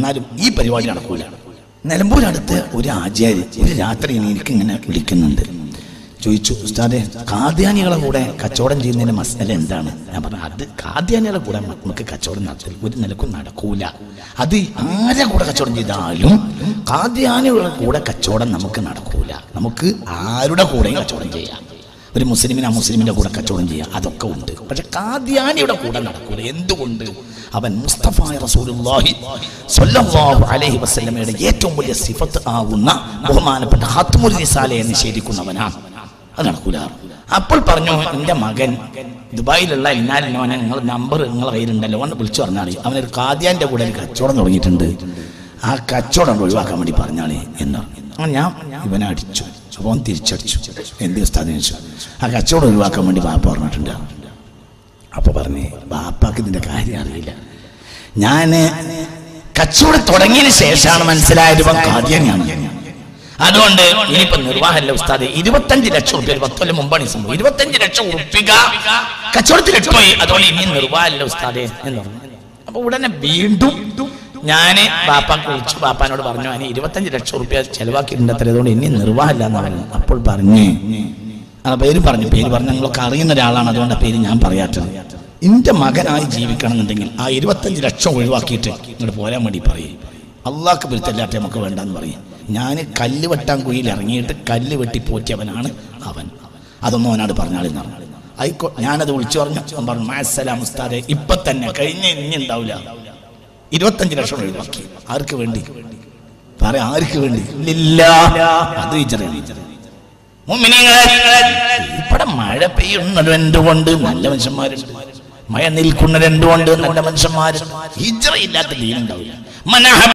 എന്നാലും ഈ പരിപാടി നടക്കൂല നിലമ്പൂരടുത്ത് ഒരു ആചാര്യ ഒരു രാത്രി എനിക്ക് ഇങ്ങനെ വിളിക്കുന്നുണ്ട് ചോദിച്ചു ഉസ്താദെ കാദ്യാനികളെ കൂടെ കച്ചവടം ചെയ്യുന്നതിന്റെ മസല എന്താണ് ഞാൻ പറഞ്ഞു അത് കാദ്യാനികളെ കൂടെ നമുക്ക് കച്ചവടം നടത്തില്ല ഒരു നിലക്കും നടക്കൂല അത് ആരെ കൂടെ കച്ചവടം ചെയ്താലും കാദ്യാനികളുടെ കൂടെ കച്ചവടം നമുക്ക് നടക്കൂല നമുക്ക് ആരുടെ കൂടെയും കച്ചവടം ചെയ്യാം ഒരു മുസ്ലിമിന് ആ മുസ്ലിമിന്റെ കൂടെ കച്ചവടം ചെയ്യാം അതൊക്കെ ഉണ്ട് പക്ഷെ കാദ്യാനിയുടെ കൂടെ നടക്കൂല എന്തുകൊണ്ട് അവൻ മുസ്തഫ റസൂലുള്ളാഹി സ്വല്ലല്ലാഹു അലൈഹി വസല്ലമയുടെ ഏറ്റവും വലിയ സിഫത്ത് ആവുന്ന ബഹുമാനപ്പെട്ട ഹത്മുൽ നിസാലയെ നിഷേധിക്കുന്നവനാണ് അത് നടക്കൂല അപ്പോൾ പറഞ്ഞു എൻ്റെ മകൻ ദുബായിലുള്ള ഇന്നാലിനോനെ നിങ്ങൾ നമ്പർ നിങ്ങളെ കയ്യിലുണ്ടല്ലോ എന്ന് വിളിച്ചു പറഞ്ഞാളി അവനൊരു കാദ്യാന്റെ കൂടെ ഒരു കച്ചവടം തുടങ്ങിയിട്ടുണ്ട് ആ കച്ചവടം ഒഴിവാക്കാൻ വേണ്ടി പറഞ്ഞാളി എന്ന് പറഞ്ഞു അങ്ങനെ ഞാൻ ഇവനെ അടിച്ചു അപ്പോൾ അവൻ തിരിച്ചടിച്ചു എന്ത് ഉസ്താദിനെ ചോദിച്ചു ആ കച്ചവടം ഒഴിവാക്കാൻ വേണ്ടി ബാപ്പ പറഞ്ഞിട്ടുണ്ട് അപ്പൊ പറഞ്ഞേ ബാപ്പാക്ക് ഇതിന്റെ കാര്യം അറിയില്ല ഞാന് കച്ചവടം തുടങ്ങിയതിന് ശേഷമാണ് മനസ്സിലായത് ഇവൻ കാദ്യാനിയാണ് അതുകൊണ്ട് ഇനിയിപ്പോ നിർവാഹമല്ല ഉസ്താദ് ഇരുപത്തഞ്ച് ലക്ഷം റുപ്യ ഒരു പത്തൊല്ലം മുമ്പാണ് ഈ സംഭവം ഇരുപത്തഞ്ച് ലക്ഷം ഉറുപ്പിക കച്ചവടത്തിൽ ഇട്ടുപോയി അതുകൊണ്ട് ഇനി നിർവാഹമല്ല ഉസ്താദേ എന്ന് പറഞ്ഞു അപ്പൊ ഉടനെ വീണ്ടും ഞാന് ബാപ്പാക്ക് വിളിച്ചു ബാപ്പാനോട് പറഞ്ഞു അതിന് ഇരുപത്തഞ്ച് ലക്ഷം റുപ്യ ചെലവാക്കിയിട്ടുണ്ട് അത്ര അതുകൊണ്ട് ഇനി നിർവാഹമല്ല എന്ന് പറഞ്ഞു അപ്പോൾ പറഞ്ഞു ആ പേര് പറഞ്ഞു പേര് പറഞ്ഞു നിങ്ങളൊക്കെ അറിയുന്ന ഒരാളാണ് അതുകൊണ്ട് ആ പേര് ഞാൻ പറയാത്തത് എന്റെ മകനായി ജീവിക്കണം എന്നുണ്ടെങ്കിൽ ആ ഇരുപത്തഞ്ച് ലക്ഷം ഒഴിവാക്കിയിട്ട് ഇങ്ങോട്ട് പോരാൻ വേണ്ടി പറയും അള്ളാഹ്ക്ക് പൊരുത്തല്ലാത്ത നമുക്ക് വേണ്ടെന്ന് പറയും ഞാൻ കല്ല് വെട്ടാൻ കുഴിയിൽ ഇറങ്ങിയിട്ട് കല്ല് വെട്ടി പോറ്റിയവനാണ് അവൻ അതൊന്നും അവനോട് പറഞ്ഞാളെന്ന് പറഞ്ഞു ആയിക്കോ ഞാനത് വിളിച്ചു പറഞ്ഞു അവൻ പറഞ്ഞു മാസലാം ഉസ്താദെ ഇപ്പൊ തന്നെ കഴിഞ്ഞ ഇനി ഉണ്ടാവില്ല ഇരുപത്തഞ്ച് ലക്ഷം ഒഴിവാക്കി ആർക്ക് വേണ്ടി പറ ആർക്ക് വേണ്ടി ഇല്ല അത് വിചാരം മുഅ്മിനീങ്ങളെ, ഇവിടെ മഴ പെയ്യുന്നത് എന്തുകൊണ്ട് നല്ല മനുഷ്യന്മാരുണ്ട് മഴ നിൽക്കുന്നത് എന്തുകൊണ്ട് നല്ല മനുഷ്യന്മാരുണ്ട് ഹിജ്റ ഇല്ലാത്ത ദീനുണ്ടാവില്ല മനഹ